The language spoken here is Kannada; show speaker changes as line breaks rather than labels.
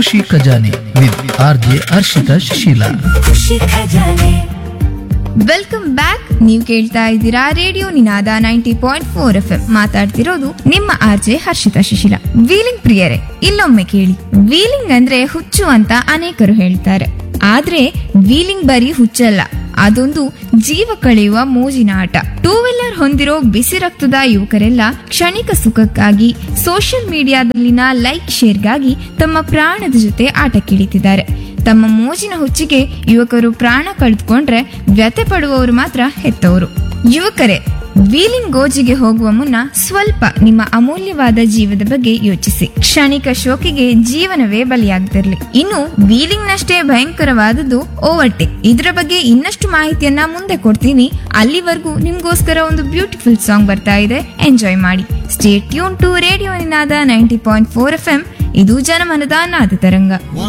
ಖುಷಿ Khajane with R J Harshitha Shisheela
Khushi Khajane
welcome back ನೀವು ಕೇಳ್ತಾ ಇದ್ದೀರಾ radio Ninada ninety point four F M ಮಾತಾಡ್ತಿರೋದು ನಿಮ್ಮ ಆರ್ಜೆ ಹರ್ಷಿತಾ ಶಿಶಿಲ ವೀಲಿಂಗ್ ಪ್ರಿಯರೇ ಇಲ್ಲೊಮ್ಮೆ ಕೇಳಿ ವೀಲಿಂಗ್ ಅಂದ್ರೆ ಹುಚ್ಚು ಅಂತ ಅನೇಕರು ಹೇಳ್ತಾರೆ ಆದ್ರೆ ವೀಲಿಂಗ್ ಬರೀ ಹುಚ್ಚಲ್ಲ ಅದೊಂದು ಜೀವ ಕಳೆಯುವ ಮೋಜಿನ ಆಟ ಟೂ ವೀಲರ್ ಹೊಂದಿರೋ ಬಿಸಿ ರಕ್ತದ ಯುವಕರೆಲ್ಲ ಕ್ಷಣಿಕ ಸುಖಕ್ಕಾಗಿ ಸೋಷಿಯಲ್ ಮೀಡಿಯಾದಲ್ಲಿನ ಲೈಕ್ ಶೇರ್ಗಾಗಿ ತಮ್ಮ ಪ್ರಾಣದ ಜೊತೆ ಆಟಕ್ಕಿಳಿತಿದ್ದಾರೆ ತಮ್ಮ ಮೋಜಿನ ಹುಚ್ಚಿಗೆ ಯುವಕರು ಪ್ರಾಣ ಕಳೆದುಕೊಂಡ್ರೆ ವ್ಯಥೆ ಪಡುವವರು ಮಾತ್ರ ಹೆತ್ತವರು ಯುವಕರೇ ವೀಲಿಂಗ್ ಗೋಜಿಗೆ ಹೋಗುವ ಮುನ್ನ ಸ್ವಲ್ಪ ನಿಮ್ಮ ಅಮೂಲ್ಯವಾದ ಜೀವದ ಬಗ್ಗೆ ಯೋಚಿಸಿ ಕ್ಷಣಿಕ ಶೋಕಿಗೆ ಜೀವನವೇ ಬಲಿಯಾಗ್ತಿರ್ಲಿ ಇನ್ನು ವೀಲಿಂಗ್ ನಷ್ಟೇ ಭಯಂಕರವಾದದ್ದು ಓವರ್ಟೇಕ್ ಇದರ ಬಗ್ಗೆ ಇನ್ನಷ್ಟು ಮಾಹಿತಿಯನ್ನ ಮುಂದೆ ಕೊಡ್ತೀನಿ ಅಲ್ಲಿವರೆಗೂ ನಿಮ್ಗೋಸ್ಕರ ಒಂದು ಬ್ಯೂಟಿಫುಲ್ ಸಾಂಗ್ ಬರ್ತಾ ಇದೆ ಎಂಜಾಯ್ ಮಾಡಿ stay tune to radio Ninada ninety point four F M ಇದು ಜನಮನದ ನಾದ ತರಂಗ